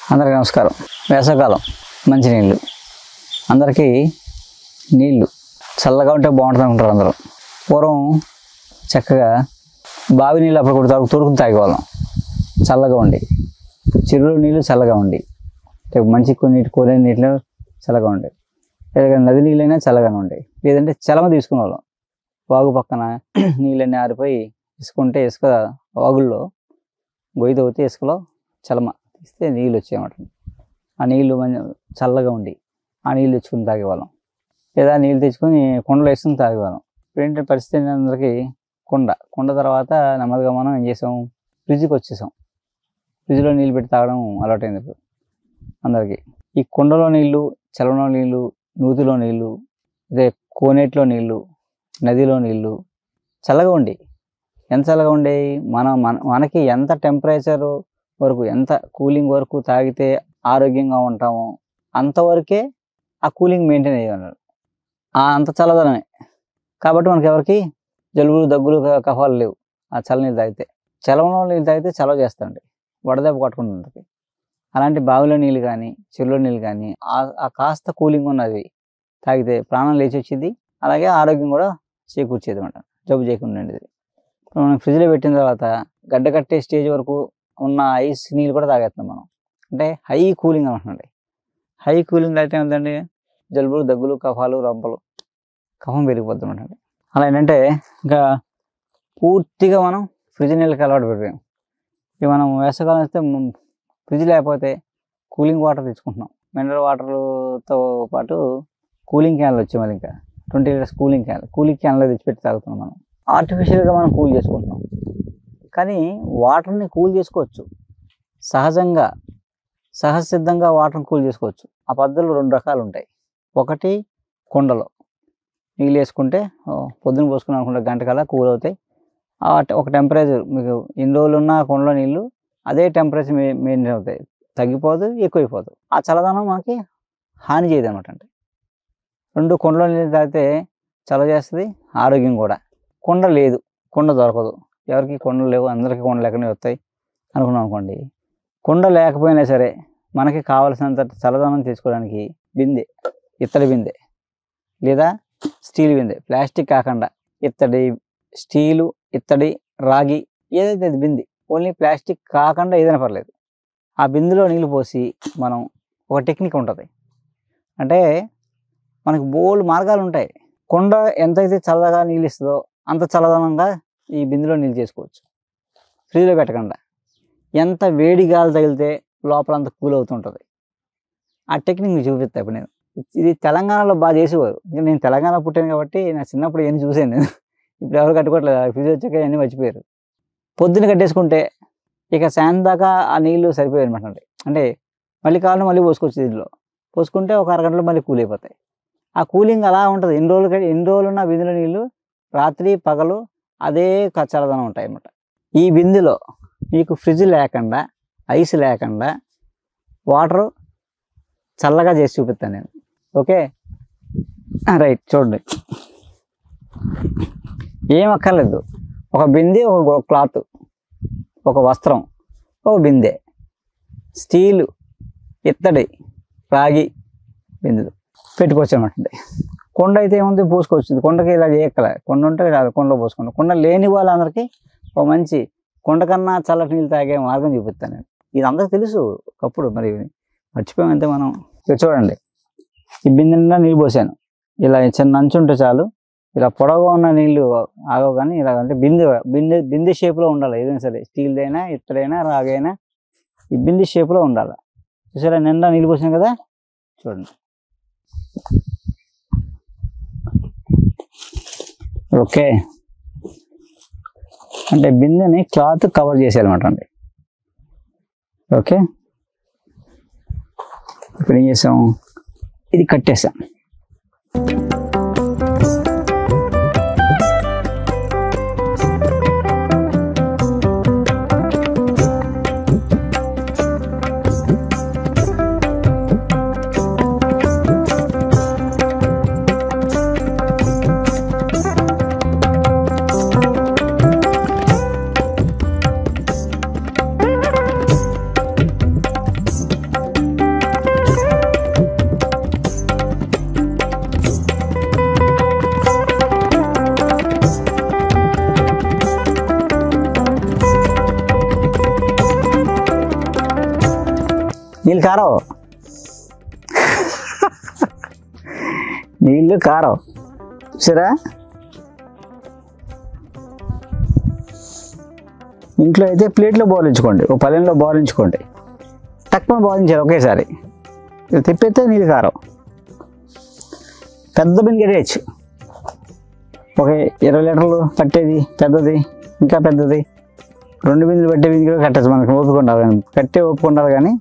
అందరికీ నమస్కారం వేసవకాలం మంచినీళ్ళు అందరికీ నీళ్ళు చల్లగా ఉంటే బాగుంటుంది అనుకుంటారు అందరూ పూర్వం చక్కగా బావి నీళ్ళు అప్పుడు కూడా తాగు తోడుకుని తాగేవాళ్ళం చల్లగా ఉండి చెరువులో నీళ్ళు చల్లగా ఉండి అంటే మంచి కొన్ని నీటి కోరే నీటిలో చల్లగా ఉండే లేదా నది నీళ్ళైనా చల్లగానే ఉండేవి లేదంటే చలమ తీసుకునేవాళ్ళం వాగు పక్కన నీళ్ళన్నీ ఆరిపోయి ఇసుకుంటే ఇసుక వాగుల్లో గొయ్యి తవ్వితే ఇసుకలో చలమ తీస్తే నీళ్ళు వచ్చాయన్నమాట ఆ నీళ్ళు మంచి చల్లగా ఉండి ఆ నీళ్ళు తెచ్చుకుని తాగేవాళ్ళం లేదా నీళ్ళు తెచ్చుకొని కుండలో వేసుకుని తాగేవాళ్ళం ఇప్పుడు ఏంటంటే పరిస్థితి ఏంటంటే అందరికీ కుండ కుండ తర్వాత నెమ్మదిగా మనం ఏం చేసాం ఫ్రిడ్జ్కి వచ్చేసాం ఫ్రిడ్జ్లో నీళ్ళు పెట్టి తాగడం అలవాటైంది ఇప్పుడు అందరికీ ఈ కుండలో నీళ్ళు చలవలో నీళ్ళు నూతిలో నీళ్ళు అదే కోనేటిలో నీళ్ళు నదిలో నీళ్ళు చల్లగా ఉండి ఎంత చల్లగా ఉండేవి మనం మన మనకి ఎంత టెంపరేచర్ వరకు ఎంత కూలింగ్ వరకు తాగితే ఆరోగ్యంగా ఉంటామో అంతవరకే ఆ కూలింగ్ మెయింటైన్ అయ్యేవాళ్ళు ఆ అంత చల్లదనమే కాబట్టి మనకి ఎవరికి జలుబులు దగ్గులు క- కఫాలు లేవు ఆ చల్లనీళ్ళు తాగితే చలవలో నీళ్ళు తాగితే చలవ చేస్తాండి వడదెబ్బ కొట్టుకుంటూ ఉంటుంది అలాంటి బావిలో నీళ్ళు కానీ చెరువులో నీళ్ళు కానీ ఆ- ఆ కాస్త కూలింగ్ ఉన్నది తాగితే ప్రాణం లేచి వచ్చింది అలాగే ఆరోగ్యం కూడా చేకూర్చేది అనమాట జబ్బు చేయకుండా ఉండేది ఇప్పుడు మనం ఫ్రిడ్జ్లో పెట్టిన తర్వాత గడ్డ కట్టే స్టేజ్ వరకు ఉన్న ఐస్ నీళ్ళు కూడా తాగేస్తాం మనం అంటే హై కూలింగ్ అనమాట హై కూలింగ్ అయితే ఏంటంటే జలుబులు దగ్గులు కఫాలు రంపలు కఫం పెరిగిపోతుంది అనమాట అలా ఏంటంటే ఇంకా పూర్తిగా మనం ఫ్రిడ్జ్ నీళ్ళకి అలవాటు పడిపోయాం ఇక మనం వేసవకాలం వస్తే మ్, ఫ్రిడ్జ్ లేకపోతే కూలింగ్ వాటర్ తెచ్చుకుంటున్నాం మినరల్ వాటర్తో పాటు కూలింగ్ క్యాన్లు వచ్చాయి మళ్ళీ ఇంకా twenty litres cooling can cooling క్యాన్లో తెచ్చిపెట్టి తాగుతున్నాం మనం ఆర్టిఫిషియల్గా మనం కూల్ చేసుకుంటున్నాం కానీ వాటర్ని కూల్ చేసుకోవచ్చు సహజంగా సహజ సిద్ధంగా వాటర్ని కూల్ చేసుకోవచ్చు ఆ పద్ధతులు రెండు రకాలు ఉంటాయి ఒకటి కుండలో నీళ్ళు వేసుకుంటే ఓ, పొద్దున పోసుకుని అనుకుంటే గంట కల్లా కూల్ అవుతాయి ఆ ట- ఒక టెంపరేచర్ మీకు ఎన్ని రోజులు ఉన్న కుండలో నీళ్ళు అదే టెంపరేచర్ మెయింటైన్ అవుతాయి తగ్గిపోదు ఎక్కువైపోదు ఆ చల్లదనం మనకి హాని చేయదు అనమాట అంటే రెండు కుండలో నీళ్ళు తాగితే చల్ల చేస్తుంది ఆరోగ్యం కూడా కుండ లేదు కుండ దొరకదు ఎవరికి కుండలు లేవు అందరికీ కుండలు ఎక్కడనే వస్తాయి అనుకున్నాం అనుకోండి కుండ లేకపోయినా సరే మనకి కావలసినంత చల్లదనం తీసుకోవడానికి బిందె ఇత్తడి బిందె లేదా స్టీల్ బిందె ప్లాస్టిక్ కాకుండా ఇత్తడి స్టీలు ఇత్తడి రాగి ఏదైతే అది బిందె ఓన్లీ ప్లాస్టిక్ కాకుండా ఏదైనా పర్లేదు ఆ బిందెలో నీళ్ళు పోసి మనం ఒక టెక్నిక్ ఉంటుంది అంటే మనకి బోల్డ్ మార్గాలు ఉంటాయి కుండ ఎంతైతే చల్లగా నీళ్ళు ఇస్తుందో అంత చల్లదనంగా ఈ బిందెలో నీళ్ళు చేసుకోవచ్చు ఫ్రీలో పెట్టకుండా ఎంత వేడి గాలి తగిలితే లోపల అంత కూల్ అవుతుంటుంది ఆ టెక్నిక్ మీకు చూపిస్తా ఇప్పుడు నేను ఇది తెలంగాణలో బాగా చేసేవారు ఇంకా నేను తెలంగాణ పుట్టాను కాబట్టి నా చిన్నప్పుడు ఇవన్నీ చూసాను నేను ఇప్పుడు ఎవరు కట్టుకోవట్లేదు ఫ్రిడ్జ్ వచ్చాక ఇవన్నీ మర్చిపోయారు పొద్దున్న కట్టేసుకుంటే ఇక సాయంత్రం దాకా ఆ నీళ్లు సరిపోయాయి అనమాట అంటే మళ్ళీ కావాలంటే మళ్ళీ పోసుకోవచ్చు దీంట్లో పోసుకుంటే ఒక అరగంటలో మళ్ళీ కూల్ అయిపోతాయి ఆ కూలింగ్ అలా ఉంటుంది ఎన్ని రోజులు కట్టి- ఎన్ని రోజులు ఉన్న బిందెలో నీళ్ళు రాత్రి పగలు అదే క- చల్లదనం ఉంటాయి అన్నమాట ఈ బిందెలో మీకు ఫ్రిడ్జ్ లేకుండా ఐస్ లేకుండా వాటర్ చల్లగా చేసి చూపిస్తాను నేను ఓకే రైట్ చూడండి ఏం అక్కర్లేదు ఒక బిందె ఒక క్లాత్ ఒక వస్త్రం ఒక బిందె స్టీలు ఇత్తడి రాగి బిందెలు పెట్టుకోవచ్చు అనమాట కొండ అయితే ఏముంది పోసుకోవచ్చు కొండకి ఇలా చేయక్కలే కొండ ఉంటే రాదు కొండలో పోసుకోండి కొండ లేని వాళ్ళందరికీ ఒక మంచి కొండ కన్నా చల్లటి నీళ్ళు తాగే మార్గం చూపిస్తాను నేను ఇది అందరికి తెలుసు ఒకప్పుడు మరి మర్చిపోయాం అంతే మనం ఇక చూడండి ఈ బిందె నిండా నీళ్ళు పోసాను ఇలా చిన్న అంచు ఉంటే చాలు ఇలా పొడవుగా ఉన్న నీళ్ళు ఆగవు కానీ ఇలా అంటే బిందె బిందె బిందె షేప్లో ఉండాలి ఏదైనా సరే స్టీల్ అయినా ఇత్తడైనా రాగైనా ఈ బిందె షేప్లో ఉండాలి చూసారా నిండా నీళ్ళు పోసాను కదా చూడండి ఓకే అంటే బిందెని క్లాత్ కవర్ చేసేయాలన్నమాట అండి ఓకే ఇప్పుడు ఏం చేసాం ఇది కట్టేసాం నీళ్ళు కారం నీళ్ళు కారం సరే ఇంట్లో అయితే ప్లేట్లో బౌలించుకోండి ఒక పల్లెంలో బౌలించుకోండి తక్కువ బౌలించాలి ఒకేసారి ఇది తిప్పేస్తే నీళ్ళు కారం పెద్ద బిందె కట్టేయచ్చు ఒక ఇరవై లీటర్లు పట్టేది పెద్దది ఇంకా పెద్దది రెండు బిందులు పట్టే బింది కూడా కట్టచ్చు మనకు ఓపిక ఉండాలి కానీ కట్టే ఓపిక ఉండాలి కానీ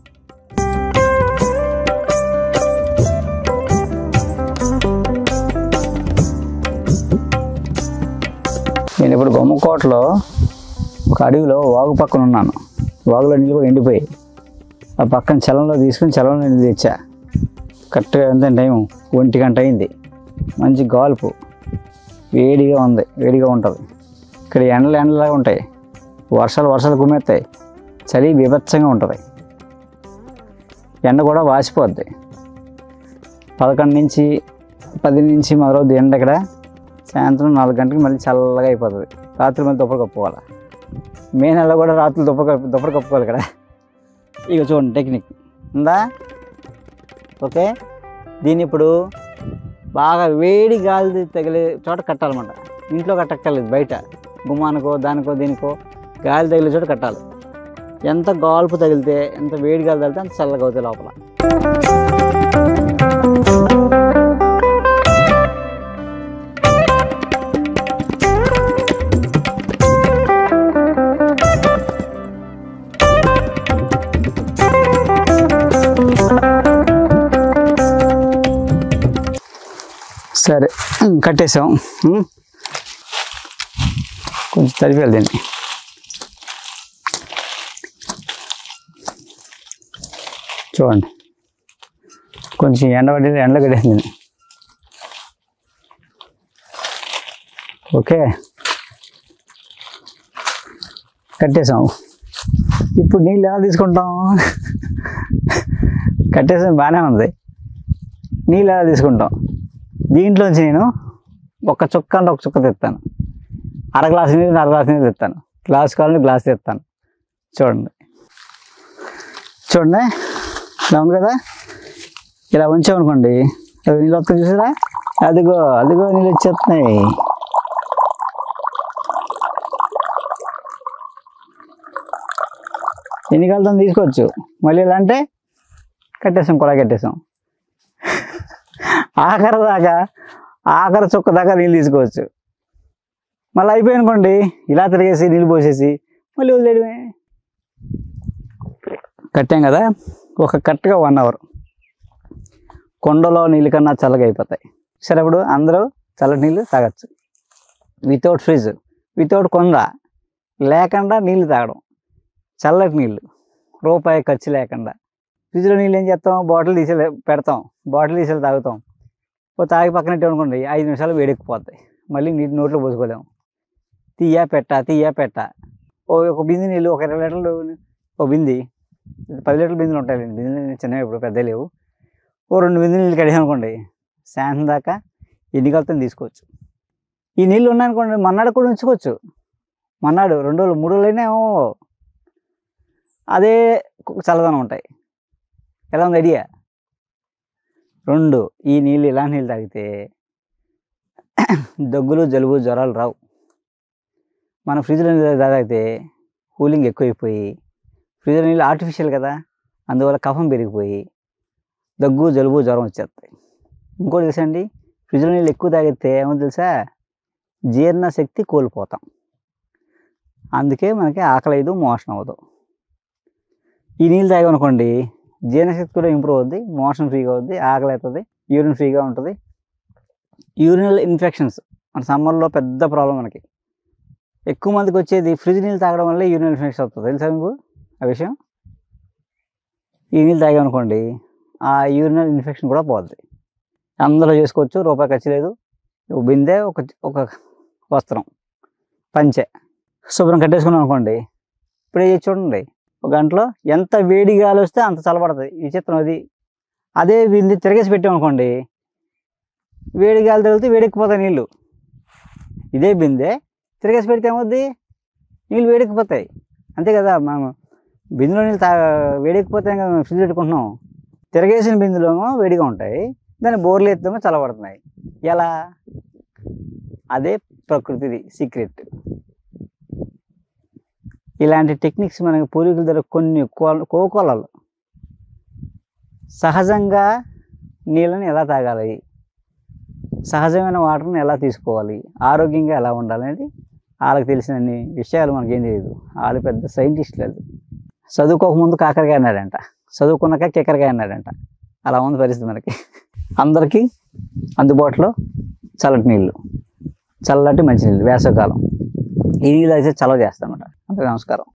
నేను ఇప్పుడు బొమ్మకోటలో ఒక అడవిలో వాగు పక్కన ఉన్నాను వాగులో నీళ్ళు కూడా ఎండిపోయి ఆ పక్కన చలంలో తీసుకుని చలంలో నీళ్ళు తెచ్చా కరెక్ట్గా ఎంత టైం ఒంటి గంట అయింది మంచి గాల్పు వేడిగా ఉంది వేడిగా ఉంటుంది ఇక్కడ ఎండలు ఎండలాగా ఉంటాయి వర్షాలు వర్షాలు కుమ్మేస్తాయి చలి బీభత్సంగా ఉంటుంది ఎండ కూడా వాసిపోద్ది పదకొండు నుంచి పది నుంచి మొదలవుద్ది ఎండ ఇక్కడ సాయంత్రం నాలుగు గంటలకు మళ్ళీ చల్లగా అయిపోతుంది రాత్రి మళ్ళీ దుప్పటి కప్పుకోవాలి మే నెలలో కూడా రాత్రి దుప్పటి కప్పు దుప్పటి కప్పుకోవాలి ఇక్కడ ఇక చూడండి టెక్నిక్ ఉందా ఓకే దీన్ని ఇప్పుడు బాగా వేడి గాలి తగిలే చోట కట్టాలన్నమాట ఇంట్లో కట్టక్కర్లేదు బయట గుమ్మానికో దానికో దీనికో గాలి తగిలే చోట కట్టాలి ఎంత గాల్పు తగిలితే ఎంత వేడి గాలి తగిలితే అంత చల్లగా అవుతాయి లోపల సరే ఉమ్, కట్టేసాం ఉమ్. కొంచెం తడిపేయాలి దీన్ని చూడండి కొంచెం ఎండబడి ఎండలో కట్టేసింది దీన్ని ఓకే కట్టేసాం ఇప్పుడు నీళ్ళు ఎలా తీసుకుంటాం కట్టేసాం బాగానే ఉంది నీళ్ళు ఎలా తీసుకుంటాం దీంట్లోంచి నేను ఒక చుక్క అంటే ఒక చుక్క తెస్తాను అర గ్లాస్ నీళ్ళు అర గ్లాస్ నీళ్ళు తెస్తాను గ్లాస్ కావాలంటే గ్లాస్ తెస్తాను చూడండి చూడండి ఇలా ఉంది కదా ఇలా ఉంచామనుకోండి అది నీళ్ళు వస్తుంది చూసారా అదిగో అదిగో నీళ్ళు వచ్చేస్తున్నాయి ఎన్ని కాలుతో తీసుకోవచ్చు మళ్ళీ ఇలా అంటే కట్టేసాం కూడా కట్టేసాం ఆఖరి దాకా ఆఖరి చుక్క దాకా నీళ్ళు తీసుకోవచ్చు మళ్ళీ అయిపోయింది ఇలా తిరిగేసి నీళ్ళు పోసేసి మళ్ళీ వదిలేయడమే కట్టాం కదా ఒక కరెక్ట్గా వన్ అవర్ కొండలో నీళ్ళు కన్నా చల్లగా అయిపోతాయి సరే ఇప్పుడు అందరూ చల్లటి నీళ్ళు తాగొచ్చు వితౌట్ ఫ్రిడ్జ్ వితౌట్ కొండ లేకుండా నీళ్ళు తాగడం చల్లటి నీళ్ళు రూపాయి ఖర్చు లేకుండా ఫ్రిడ్జ్లో నీళ్ళు ఏం చేస్తాం బాటిల్ తీసి పెడతాం బాటిల్ తీసి తాగుతాం ఓ తాగి పక్కన పెట్టాం అనుకోండి ఐదు నిమిషాలు వేడెక్కిపోతాయి మళ్ళీ నీటి నోట్లో పోసుకోలేము తీయా పెట్ట తీయా పెట్ట ఓ ఒక బింది నీళ్ళు ఒక ఇరవై లీటర్లు ఓ బింది పది లీటర్ల బిందులు ఉంటాయి బిందులు చిన్నవి ఇప్పుడు పెద్ద లేవు ఓ రెండు బిందులు నీళ్ళు కడిగాం అనుకోండి సాయంత్రం దాకా ఎన్ని కలుతో తీసుకోవచ్చు ఈ నీళ్ళు ఉన్నాయనుకోండి మన్నాడు కూడా ఉంచుకోవచ్చు మన్నాడు రెండు రోజులు మూడు రోజులైనా ఏమో అదే చల్లదనం ఉంటాయి ఎలా ఉంది ఐడియా రెండు ఈ నీళ్ళు ఇలాంటి నీళ్ళు తాగితే దగ్గులు జలుబు జ్వరాలు రావు మన ఫ్రిడ్జ్లో నీళ్ళు తాగితే కూలింగ్ ఎక్కువైపోయి ఫ్రిడ్జ్లో నీళ్ళు ఆర్టిఫిషియల్ కదా అందువల్ల కఫం పెరిగిపోయి దగ్గు జలుబు జ్వరం వచ్చేస్తాయి ఇంకోటి తెలుసా అండి ఫ్రిడ్జ్లో నీళ్ళు ఎక్కువ తాగితే ఏమో తెలుసా జీర్ణశక్తి కోల్పోతాం అందుకే మనకి ఆకలి అయ్యదు మోషన్ అవ్వదు ఈ నీళ్ళు తాగామనుకోండి జీర్ణశక్తి కూడా ఇంప్రూవ్ అవుద్ది మోషన్ ఫ్రీగా అవుద్ది ఆకలి అవుతుంది యూరిన్ ఫ్రీగా ఉంటుంది యూరినల్ ఇన్ఫెక్షన్స్ మన సమ్మర్లో పెద్ద ప్రాబ్లం మనకి ఎక్కువ మందికి వచ్చేది ఫ్రిడ్జ్ నీళ్ళు తాగడం వల్ల యూరినల్ ఇన్ఫెక్షన్ అవుతుంది తెలుసా మీకు ఆ విషయం ఈ నీళ్ళు తాగామనుకోండి ఆ యూరినల్ ఇన్ఫెక్షన్ కూడా పోద్ది అందరూ చేసుకోవచ్చు రూపాయి ఖర్చు లేదు ఒక బిందె ఒక ఒక వస్త్రం పంచె శుభ్రం కట్టేసుకున్నాం అనుకోండి ఇప్పుడే చేసి చూడండి ఒక గంటలో ఎంత వేడి గాలి వస్తే అంత చల్లబడుతుంది ఈ చిత్రం అది అదే బిందె తిరగేసి పెట్టామనుకోండి వేడి గాలి తగిలితే వేడెక్కిపోతాయి నీళ్ళు ఇదే బిందె తిరగేసి పెడితే ఏమవుద్ది నీళ్ళు వేడెక్కిపోతాయి అంతే కదా మనం బిందులో నీళ్ళు తా వేడెక్కిపోతే కదా మనం ఫ్రిడ్జ్ పెట్టుకుంటున్నాం తిరగేసిన బిందులేమో వేడిగా ఉంటాయి దాన్ని బోర్లు ఎత్తేమో చల్లబడుతున్నాయి ఎలా అదే ప్రకృతిది సీక్రెట్ ఇలాంటి టెక్నిక్స్ మనకి పూర్వీకుల దగ్గర కొన్ని కో- కోకొలలు సహజంగా నీళ్ళని ఎలా తాగాలి సహజమైన వాటర్ని ఎలా తీసుకోవాలి ఆరోగ్యంగా ఎలా ఉండాలి అనేది వాళ్ళకి తెలిసిన అన్ని విషయాలు మనకేం తెలియదు వాళ్ళు పెద్ద సైంటిస్టులు వాళ్ళు చదువుకోకముందు కాకరకాయ అన్నాడంట చదువుకున్నాక కిక్కరకాయ అన్నాడంట అలా ఉంది పరిస్థితి మనకి అందరికీ అందుబాటులో చల్లటి నీళ్ళు చల్లటి మంచినీళ్ళు వేసవికాలం ఈ నీళ్ళు అయితే చలవ చేస్తామన్నమాట అందరికీ నమస్కారం